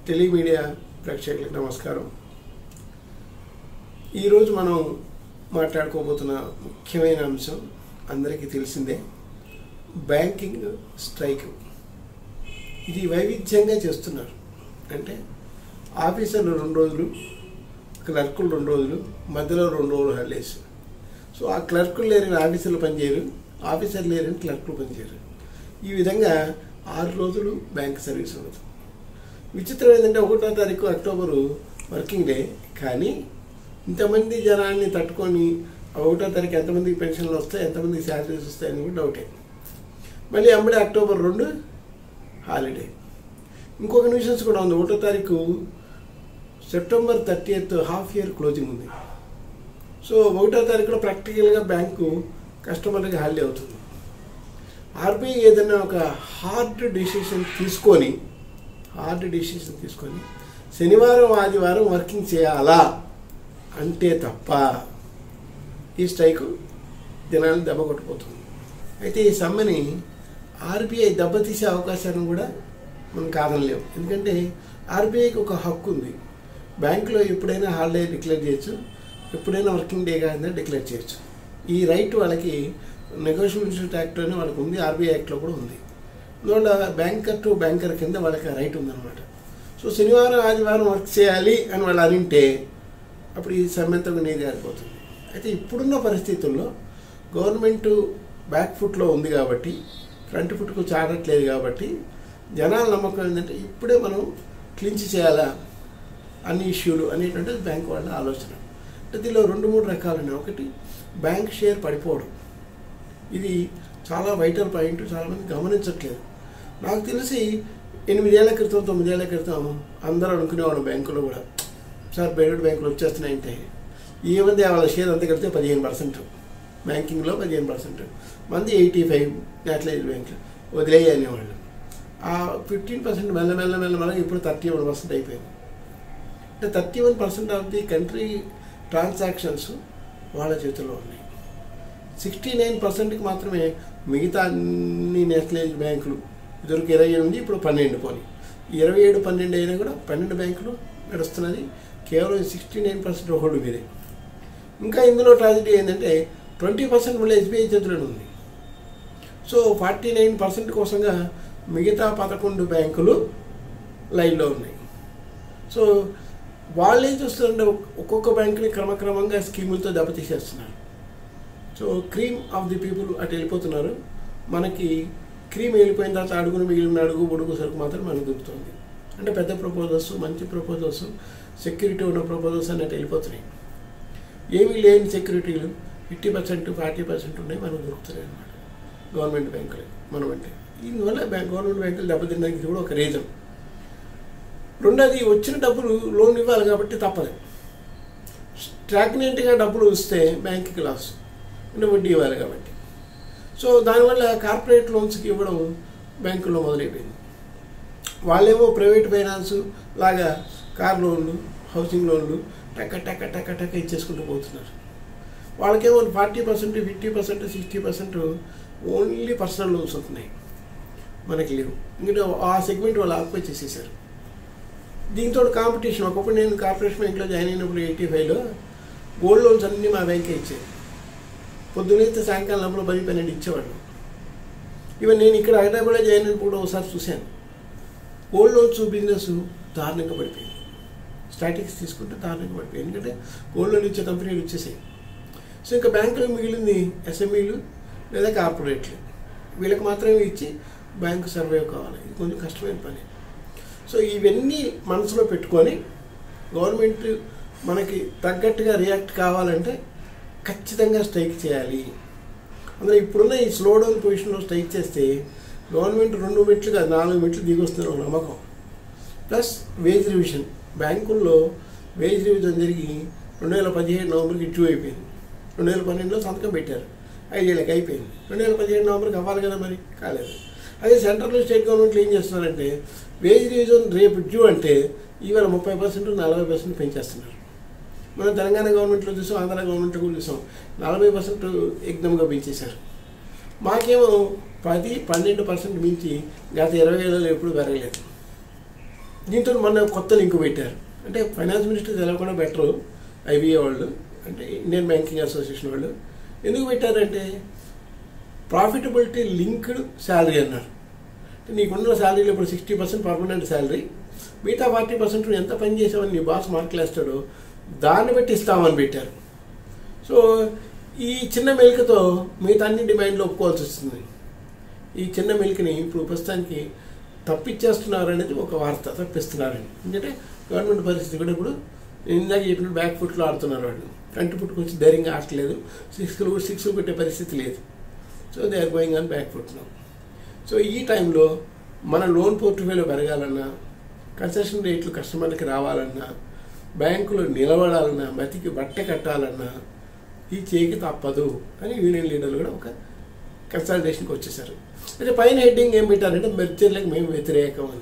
Telemedia ప్రేక్షకులకు నమస్కారం ఈరోజు మనం మాట్లాడుకోబోతున్న ముఖ్యమైన అంశం అందరికీ తెలిసిందే బ్యాంకింగ్ స్ట్రైక్ ఇది వైవిధ్యంగా చేస్తున్నారు అంటే ఆఫీసర్లు రెండు రోజులు క్లర్కులు రెండు రోజులు మధ్యలో రెండు రోజులు హాలిడేస్ సో ఆ క్లర్కులు లేరని ఆఫీసర్లు పనిచేయరు ఆఫీసర్లు లేరని క్లర్కులు పనిచేయరు ఈ విధంగా ఆరు రోజులు బ్యాంక్ సర్వీస్ ఉండదు విచిత్రం ఏంటంటే ఒకటో తారీఖు అక్టోబరు వర్కింగ్ డే కానీ ఇంతమంది జనాన్ని తట్టుకొని ఆ ఒకటో తారీఖు ఎంతమందికి పెన్షన్లు వస్తాయి ఎంతమందికి శాలరీస్ వస్తాయని కూడా డౌటే మళ్ళీ అమ్మడే అక్టోబర్ రెండు హాలిడే ఇంకొక న్యూసెన్స్ కూడా ఉంది ఒకటో తారీఖు September thirtieth half year closing ఉంది సో ఒకటో తారీఖులో ప్రాక్టికల్గా బ్యాంకు కస్టమర్కి హాలిడే అవుతుంది ఆర్బీఐ ఏదైనా ఒక హార్డ్ డిసిషన్ తీసుకొని హార్డ్ డిసిషన్ తీసుకొని శనివారం ఆదివారం వర్కింగ్ చేయాలా అంటే తప్ప ఈ స్ట్రైకు జనాలను దెబ్బ కొట్టిపోతుంది అయితే ఈ సమ్మెని ఆర్బీఐ దెబ్బతీసే అవకాశాన్ని కూడా మనం కాదనలేము ఎందుకంటే ఆర్బీఐకి ఒక హక్కు ఉంది బ్యాంకులో ఎప్పుడైనా హాలిడే డిక్లేర్ చేయొచ్చు ఎప్పుడైనా వర్కింగ్ డే కాదని డిక్లేర్ చేయొచ్చు ఈ రైట్ వాళ్ళకి నెగోషియేషన్ యాక్ట్ అని వాళ్ళకి ఉంది ఆర్బీఐ యాక్ట్లో కూడా ఉంది అందువల్ల బ్యాంకర్ టు బ్యాంకర్ కింద వాళ్ళకి ఆ రైట్ ఉందన్నమాట సో శనివారం ఆదివారం వర్క్ చేయాలి అని వాళ్ళు అనింటే అప్పుడు ఈ సమ్మెతో నీది ఆరిపోతుంది అయితే ఇప్పుడున్న పరిస్థితుల్లో గవర్నమెంట్ బ్యాక్ ఫుట్లో ఉంది కాబట్టి ఫ్రంట్ ఫుట్కు చాడట్లేదు కాబట్టి జనాల నమ్మకం ఏంటంటే ఇప్పుడే మనం క్లించ్ చేయాలా అన్ని ఇష్యూలు అనేటువంటిది బ్యాంక్ వాళ్ళ ఆలోచన అంటే దీనిలో రెండు మూడు రకాలు ఉన్నాయి ఒకటి బ్యాంక్ షేర్ పడిపోవడం ఇది చాలా వైటల్ పాయింట్ చాలామంది గమనించట్లేదు నాకు తెలిసి ఎనిమిదేళ్ల క్రితం తొమ్మిదేళ్ల క్రితం అందరూ అనుకునేవాడు బ్యాంకులో కూడా సార్ ప్రైవేట్ బ్యాంకులు వచ్చేస్తున్నాయంటే ఏమంది వాళ్ళ షేర్ అంతా కలిపితే పదిహేను పర్సెంట్ బ్యాంకింగ్లో పదిహేను పర్సెంట్ మంది ఎయిటీ ఫైవ్ నేషనలైజ్ బ్యాంకులు వదిలేయి అనేవాళ్ళు ఆ ఫిఫ్టీన్ పర్సెంట్ మెల్ల మెల్ల మెల్ల మెల్ల ఇప్పుడు థర్టీ వన్ పర్సెంట్ అయిపోయింది అంటే thirty one percent of the country transactions వాళ్ళ చేతుల్లో ఉన్నాయి సిక్స్టీ నైన్ పర్సెంట్కి మాత్రమే మిగతా అన్ని నేషనలైజ్ బ్యాంకులు ఇదివరకు ఇరవై ఎనిమిది ఇప్పుడు పన్నెండు పోని ఇరవై ఏడు పన్నెండు అయినా కూడా పన్నెండు బ్యాంకులు నడుస్తున్నది కేవలం సిక్స్టీ నైన్ పర్సెంట్ హోల్డ్ మీదే ఇంకా ఇందులో ట్రాజడీ ఏంటంటే ట్వంటీ పర్సెంట్ మళ్ళీ ఎస్బీఐ చేతిలోనే ఉంది సో ఫార్టీ నైన్ పర్సెంట్ కోసంగా మిగతా పదకొండు బ్యాంకులు లైన్లో ఉన్నాయి సో వాళ్ళు ఏం చూస్తారంటే ఒక్కొక్క బ్యాంకుని క్రమక్రమంగా స్కీములతో దెబ్బతీసేస్తున్నారు so cream of the people అటు వెళ్ళిపోతున్నారు మనకి క్రీమ్ వెళ్ళిపోయిన తర్వాత అడుగును మిగిలిన అడుగు బుడుగు సరుకు మాత్రం మనకు దొరుకుతుంది అంటే పెద్ద ప్రపోజల్స్ మంచి ప్రపోజల్స్ సెక్యూరిటీ ఉన్న ప్రపోజల్స్ అన్నట్టు వెళ్ళిపోతున్నాయి ఏమీ లేని సెక్యూరిటీలు ఫిఫ్టీ పర్సెంట్ ఫార్టీ పర్సెంట్ ఉన్నాయి మనకు దొరుకుతున్నాయి అన్నమాట గవర్నమెంట్ బ్యాంకులు మనం అంటే దీనివల్ల బ్యాంక్ గవర్నమెంట్ బ్యాంకులు దెబ్బతినడానికి ఇది కూడా ఒక రీజన్ రెండోది వచ్చిన డబ్బులు లోన్ ఇవ్వాలి కాబట్టి తప్పదు స్టాగ్నెంట్గా డబ్బులు వస్తే బ్యాంకుకి లాస్ అంటే వడ్డీ ఇవ్వాలి కాబట్టి సో దానివల్ల కార్పొరేట్ లోన్స్కి ఇవ్వడం బ్యాంకుల్లో మొదలైపోయింది వాళ్ళేమో ప్రైవేట్ ఫైనాన్స్ లాగా కార్ లోన్లు హౌసింగ్ లోన్లు టక్క టక్క టక్క టక్క ఇచ్చేసుకుంటూ పోతున్నారు వాళ్ళకేమో forty percent fifty percent sixty percent only personal loans ఉంటున్నాయి మనకి లేవు ఎందుకంటే ఆ సెగ్మెంట్ వాళ్ళు ఆక్యుపై చేసేసారు దీంతో కాంపిటీషన్ ఒకప్పుడు నేను కార్పొరేషన్ బ్యాంక్లో జాయిన్ అయినప్పుడు ఎయిటీ ఫైవ్లో గోల్డ్ లోన్స్ అన్నీ మా బ్యాంకే ఇచ్చాయి పొద్దునైతే సాయంకాలం లోపల పది పన్నెండు ఇచ్చేవాడు ఈవెన్ నేను ఇక్కడ హైదరాబాద్లో జాయిన్ అయినప్పుడు ఒకసారి చూశాను గోల్డ్ లోన్స్ బిజినెస్ దారుణంగా పడిపోయింది స్టాటిక్స్ తీసుకుంటే దారుణంగా పడిపోయింది ఎందుకంటే గోల్డ్ లోన్ ఇచ్చే కంపెనీలు వచ్చేసాయి సో ఇంకా బ్యాంకులో మిగిలింది ఎస్ఎంఈలు లేదా కార్పొరేట్లు వీళ్ళకి మాత్రమే ఇచ్చి బ్యాంకు సర్వైవ్ కావాలి ఇది కొంచెం కష్టమైన పని సో ఇవన్నీ మనసులో పెట్టుకొని గవర్నమెంట్ మనకి తగ్గట్టుగా రియాక్ట్ కావాలంటే ఖచ్చితంగా స్ట్రైక్ చేయాలి అందులో ఇప్పుడున్న ఈ స్లో డౌన్ పొజిషన్లో స్ట్రైక్ చేస్తే గవర్నమెంట్ రెండు మెట్లు కాదు నాలుగు మెట్లు దిగొస్తున్న నమ్మకం ప్లస్ వేజ్ రివిజన్ బ్యాంకుల్లో వేజ్ రివిజన్ జరిగి రెండు వేల పదిహేడు నవంబర్కి ఇష్యూ అయిపోయింది రెండు వేల పన్నెండులో సంతకం పెట్టారు ఐదేళ్ళకి అయిపోయింది రెండు వేల పదిహేడు నవంబర్కి అవ్వాలి కదా మరి కాలేదు అదే సెంట్రల్ స్టేట్ గవర్నమెంట్లు ఏం చేస్తున్నారంటే వేజ్ రివిజన్ రేపు డ్యూ అంటే ఈవేళ ముప్పై పర్సెంట్ నలభై పర్సెంట్ పెంచేస్తున్నారు మనం తెలంగాణ గవర్నమెంట్లో చూసాం ఆంధ్ర గవర్నమెంట్లో కూడా చూసాం నలభై పర్సెంట్ ఎగ్దమ్గా పెంచేశారు మాకేమో పది పన్నెండు పర్సెంట్ మించి గత ఇరవై ఏళ్ళలో ఎప్పుడు పెరగలేదు దీంతో మొన్న కొత్త లింక్ పెట్టారు అంటే ఫైనాన్స్ మినిస్టర్ తెలవకుండా బెటరు ఐబీఏ వాళ్ళు అంటే ఇండియన్ బ్యాంకింగ్ అసోసియేషన్ వాళ్ళు ఎందుకు పెట్టారంటే ప్రాఫిటబిలిటీ లింక్డ్ శాలరీ అన్నారు అంటే నీకున్న శాలరీలో ఇప్పుడు సిక్స్టీ పర్సెంట్ పర్మనెంట్ శాలరీ మిగతా ఫార్టీ పర్సెంట్ నువ్వు ఎంత పని చేసావని నీ బాస్ మార్కులు వేస్తాడో దాన్ని బట్టి ఇస్తామని పెట్టారు సో ఈ చిన్న మెలికతో మిగతా అన్ని డిమాండ్లు ఒప్పుకోవాల్సి వస్తుంది ఈ చిన్న మెలికని ఇప్పుడు ప్రస్తుతానికి తప్పించేస్తున్నారు అనేది ఒక వార్త తప్పిస్తున్నారని ఎందుకంటే గవర్నమెంట్ పరిస్థితి కూడా ఇప్పుడు ఇందాక చెప్పినట్టు బ్యాక్ ఫుట్లో ఆడుతున్నారు వాళ్ళు ఫ్రంట్ ఫుట్కి వచ్చి ధైర్యంగా ఆడట్లేదు సిక్స్లు సిక్స్ పెట్టే పరిస్థితి లేదు so they are going on back foot no so ఈ టైంలో మన లోన్ పోర్ట్ఫోలియో పెరగాలన్నా కన్సెషన్ రేట్లు కస్టమర్లకి రావాలన్నా బ్యాంకులో నిలబడాలన్నా బతికి బట్ట కట్టాలన్నా ఈ చేకి తప్పదు అని యూనియన్ లీడర్లు కూడా ఒక కన్సల్టేషన్కి వచ్చేసారు అంటే పైన హెడ్డింగ్ ఏం పెట్టారంటే మెర్జర్లకు మేము వ్యతిరేకం అని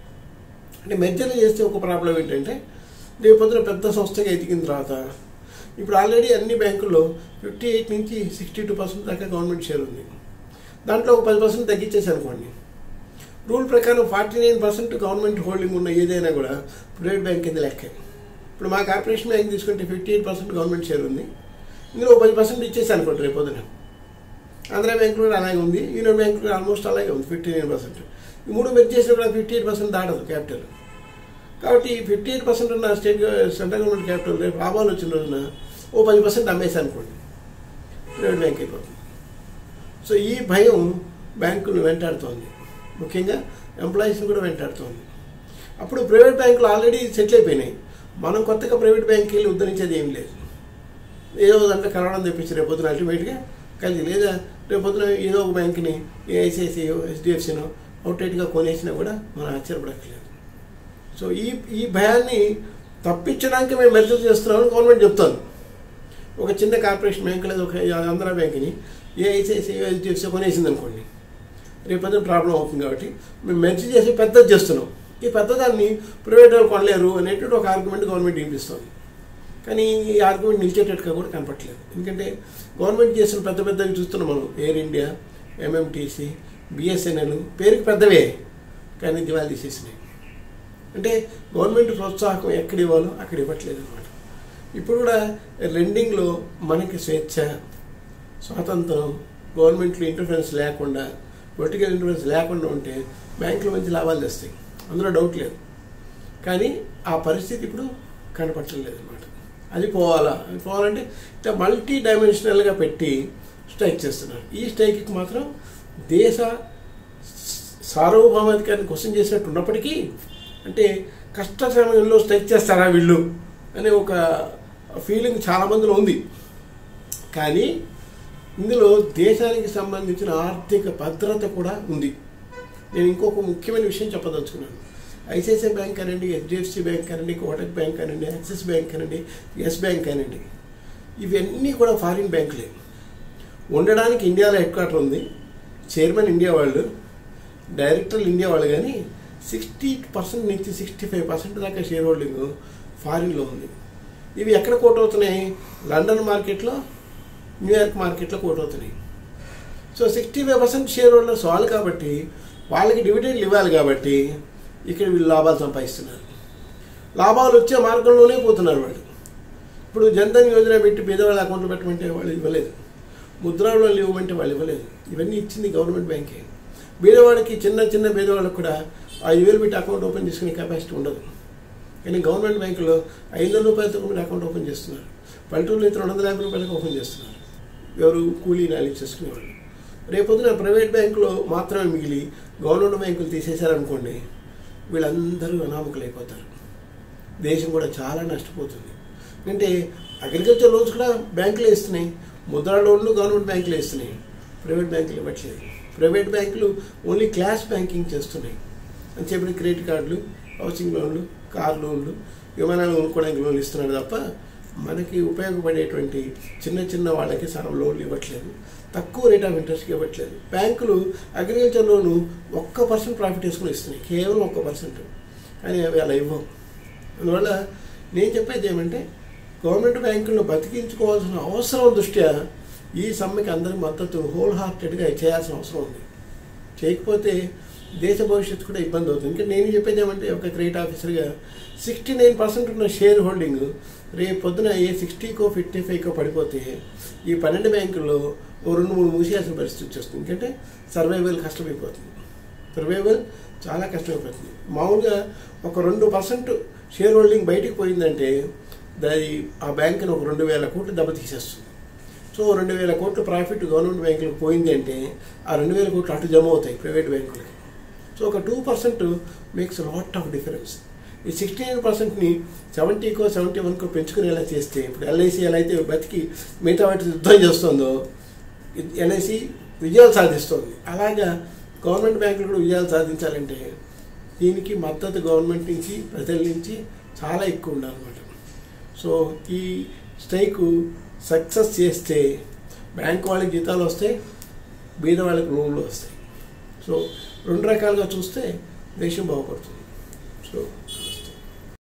అంటే మెర్జర్లు చేస్తే ఒక ప్రాబ్లం ఏంటంటే రేపు పొద్దున పెద్ద సంస్థగా ఎదిగిన తర్వాత ఇప్పుడు ఆల్రెడీ అన్ని బ్యాంకుల్లో ఫిఫ్టీ ఎయిట్ నుంచి సిక్స్టీ టూ పర్సెంట్ దాకా గవర్నమెంట్ షేర్ ఉంది దాంట్లో ఒక పది పర్సెంట్ తగ్గించేసి అనుకోండి రూల్ ప్రకారం forty nine percent government holding ఉన్న ఏదైనా కూడా ప్రైవేట్ బ్యాంక్ కింద లెక్క ఇప్పుడు మా కార్పొరేషన్ బ్యాంక్ తీసుకుంటే fifty eight percent government share ఉంది ఇందులో ఒక పది పర్సెంట్ ఇచ్చేసి అనుకోండి రేపు పొద్దున ఆంధ్ర బ్యాంక్ కూడా అలాగే ఉంది యూనియన్ బ్యాంక్ కూడా ఆల్మోస్ట్ అలాగే ఉంది ఫిఫ్టీ నైన్ పర్సెంట్ ఈ మూడు మెర్జ్ చేసినా కూడా ఫిఫ్టీ ఎయిట్ పర్సెంట్ దాటదు క్యాపిటల్ కాబట్టి ఫిఫ్టీ ఎయిట్ పర్సెంట్ ఉన్న స్టేట్ సెంట్రల్ గవర్నమెంట్ క్యాపిటల్ రేపు లాభాలు వచ్చిన రోజున ఓ పది పర్సెంట్ అమ్మేసి అనుకోండి ప్రైవేట్ బ్యాంక్ అయిపోతుంది సో ఈ భయం బ్యాంకులు వెంటాడుతోంది ముఖ్యంగా ఎంప్లాయీస్ని కూడా వెంటాడుతోంది అప్పుడు ప్రైవేట్ బ్యాంకులు ఆల్రెడీ సెటిల్ అయిపోయినాయి మనం కొత్తగా ప్రైవేట్ బ్యాంక్కి వెళ్ళి ఉద్ధరించేది ఏం లేదు ఏదో దాంట్లో కలవడం తెప్పించి రేపు పొద్దున అల్టిమేట్గా కలిసి లేదా రేపు పొద్దున ఏదో ఒక బ్యాంక్ని ఏఐసిఐసియో హెచ్డిఎఫ్సినో అవుట్లెట్గా కొనేసినా కూడా మనం ఆశ్చర్యపడక్కర్లేదు సో ఈ ఈ భయాన్ని తప్పించడానికి మేము మెర్జర్ చేస్తున్నామని గవర్నమెంట్ చెప్తాను ఒక చిన్న కార్పొరేషన్ బ్యాంక్ లేదా ఒక ఆంధ్ర బ్యాంక్ని ఏఐసిఐసిఐ హెచ్డిఎఫ్సి కొనేసింది అనుకోండి రేపు పొద్దున ప్రాబ్లం అవుతుంది కాబట్టి మేము మెర్జ్ చేసి పెద్దది చేస్తున్నాం ఈ పెద్దదాన్ని ప్రైవేట్ వాళ్ళు కొనలేరు అనేటువంటి ఒక ఆర్గ్యుమెంట్ గవర్నమెంట్ వినిపిస్తుంది కానీ ఈ ఆర్గ్యుమెంట్ నిలిచేటట్టుగా కూడా కనపట్లేదు ఎందుకంటే గవర్నమెంట్ చేసిన పెద్ద పెద్దవి చూస్తున్నాం మనం ఎయిర్ ఇండియా ఎంఎంటీసీ బిఎస్ఎన్ఎల్ పేరుకి పెద్దవే కానీ దివాళీ తీసేసినాయి అంటే గవర్నమెంట్ ప్రోత్సాహకం ఎక్కడ ఇవ్వాలో అక్కడ ఇవ్వట్లేదు అనమాట ఇప్పుడు కూడా లెండింగ్లో మనకి స్వేచ్ఛ స్వాతంత్రం గవర్నమెంట్లో ఇంటర్ఫరెన్స్ లేకుండా పొలిటికల్ ఇంటర్ఫరెన్స్ లేకుండా ఉంటే బ్యాంకులు మంచి లాభాలు తెస్తాయి అందులో డౌట్ లేదు కానీ ఆ పరిస్థితి ఇప్పుడు కనపట్టలేదు అనమాట అది పోవాలా అది పోవాలంటే ఇట్లా మల్టీ డైమెన్షనల్గా పెట్టి స్ట్రైక్ చేస్తున్నారు ఈ స్ట్రైక్కి మాత్రం దేశ సార్వభౌమాధికారిని క్వశ్చన్ చేసినట్టు ఉన్నప్పటికీ అంటే కష్ట సమయంలో స్ట్రైక్ చేస్తారా వీళ్ళు అనే ఒక ఫీలింగ్ చాలా మందిలో ఉంది కానీ ఇందులో దేశానికి సంబంధించిన ఆర్థిక భద్రత కూడా ఉంది నేను ఇంకొక ముఖ్యమైన విషయం చెప్పదలుచుకున్నాను ఐసిఐసిఐ బ్యాంక్ అనండి హెచ్డిఎఫ్సి బ్యాంక్ అనండి కోటక్ బ్యాంక్ అనండి యాక్సిస్ బ్యాంక్ అనండి ఎస్ బ్యాంక్ అనండి ఇవన్నీ కూడా ఫారిన్ బ్యాంకులే ఉండడానికి ఇండియాలో హెడ్ క్వార్టర్ ఉంది చైర్మన్ ఇండియా వాళ్ళు డైరెక్టర్లు ఇండియా వాళ్ళు కానీ సిక్స్టీ పర్సెంట్ నుంచి సిక్స్టీ ఫైవ్ పర్సెంట్ దాకా షేర్ హోల్డింగ్ ఫారిన్లో ఉంది ఇవి ఎక్కడ కోట్ అవుతున్నాయి లండన్ మార్కెట్లో న్యూయార్క్ మార్కెట్లో కోట్ అవుతున్నాయి so sixty five percent share holders వాళ్ళు కాబట్టి వాళ్ళకి డివిడెండ్లు ఇవ్వాలి కాబట్టి ఇక్కడ వీళ్ళు లాభాలు సంపాదిస్తున్నారు లాభాలు వచ్చే మార్గంలోనే పోతున్నారు వాళ్ళు ఇప్పుడు జన్ధన్ యోజన పెట్టి పేదవాళ్ళ అకౌంట్లో పెట్టమంటే వాళ్ళు ఇవ్వలేదు ముద్రాలో ఇవ్వమంటే వాళ్ళు ఇవ్వలేదు ఇవన్నీ ఇచ్చింది గవర్నమెంట్ బ్యాంకే బీదవాడికి చిన్న చిన్న బీదవాళ్ళకి కూడా ఐదు వేలు పెట్టి అకౌంట్ ఓపెన్ చేసుకునే కెపాసిటీ ఉండదు కానీ గవర్నమెంట్ బ్యాంకులో ఐదు వందల రూపాయలతో మీరు అకౌంట్ ఓపెన్ చేస్తున్నారు పల్లెటూరులో అయితే రెండు వందల యాభై రూపాయలకు ఓపెన్ చేస్తున్నారు ఎవరు కూలీ నాలి చేసుకునేవాళ్ళు రేపొద్దున ప్రైవేట్ బ్యాంకులో మాత్రమే మిగిలి గవర్నమెంట్ బ్యాంకులు తీసేశారనుకోండి వీళ్ళందరూ అనామకులు అయిపోతారు దేశం కూడా చాలా నష్టపోతుంది అంటే అగ్రికల్చర్ లోన్స్ కూడా బ్యాంకులు ఇస్తున్నాయి ముద్రా లోన్లు గవర్నమెంట్ బ్యాంకులు ఇస్తున్నాయి ప్రైవేట్ బ్యాంకులు ఇవ్వట్లేదు ప్రైవేట్ బ్యాంకులు ఓన్లీ క్లాస్ బ్యాంకింగ్ చేస్తున్నాయి అని చెప్పిన క్రెడిట్ కార్డులు హౌసింగ్ లోన్లు కార్ లోన్లు విమానాలు కొనుక్కోవడానికి లోన్లు ఇస్తున్నాడు తప్ప మనకి ఉపయోగపడేటువంటి చిన్న చిన్న వాళ్ళకి సగం లోన్లు ఇవ్వట్లేదు తక్కువ రేట్ ఆఫ్ ఇంట్రెస్ట్కి ఇవ్వట్లేదు బ్యాంకులు అగ్రికల్చర్ లోను ఒక్క పర్సెంట్ ప్రాఫిట్ వేసుకుని ఇస్తున్నాయి కేవలం ఒక్క పర్సెంట్ కానీ అవి అలా ఇవ్వవు అందువల్ల నేను చెప్పేది ఏమంటే గవర్నమెంట్ బ్యాంకులను బతికించుకోవాల్సిన అవసరం దృష్ట్యా ఈ సమ్మెకి అందరి మద్దతు హోల్ హార్టెడ్గా చేయాల్సిన అవసరం ఉంది చేయకపోతే దేశ భవిష్యత్తు కూడా ఇబ్బంది అవుతుంది ఇంకా నేను చెప్పేది ఏమంటే ఒక క్రెడిట్ ఆఫీసర్గా సిక్స్టీ నైన్ పర్సెంట్ ఉన్న షేర్ హోల్డింగ్ రేపు పొద్దున ఏ సిక్స్టీకో ఫిఫ్టీ ఫైవ్కో పడిపోతే ఈ పన్నెండు బ్యాంకుల్లో ఓ రెండు మూడు మూసేయాల్సిన పరిస్థితి వచ్చేస్తుంది ఎందుకంటే సర్వైవల్ కష్టమైపోతుంది సర్వైవల్ చాలా కష్టమైపోతుంది మామూలుగా ఒక రెండు పర్సెంట్ షేర్ హోల్డింగ్ బయటికి పోయిందంటే దాని ఆ బ్యాంకుని ఒక రెండు వేల కోట్లు దెబ్బతీసేస్తుంది సో రెండు వేల కోట్లు ప్రాఫిట్ గవర్నమెంట్ బ్యాంకులకు పోయింది అంటే ఆ రెండు వేల కోట్లు అటు జమ అవుతాయి ప్రైవేట్ బ్యాంకులకి సో ఒక two percent makes lot of difference ఈ సిక్స్టీ నైన్ పర్సెంట్ని సెవెంటీకో సెవెంటీ వన్కో పెంచుకునేలా చేస్తే ఇప్పుడు ఎల్ఐసి ఎలా అయితే బతికి మిగతా వాటి యుద్ధం చేస్తుందో ఎల్ఐసి విజయాలు సాధిస్తుంది అలాగా గవర్నమెంట్ బ్యాంకులు కూడా విజయాలు సాధించాలంటే దీనికి మద్దతు గవర్నమెంట్ నుంచి ప్రజల నుంచి చాలా ఎక్కువ ఉండాలన్నమాట సో ఈ స్ట్రైక్ సక్సెస్ చేస్తే బ్యాంక్ వాళ్ళకి జీతాలు వస్తాయి బీద వాళ్ళకి లోన్లు వస్తాయి సో రెండు రకాలుగా చూస్తే దేశం బాగుపడుతుంది సో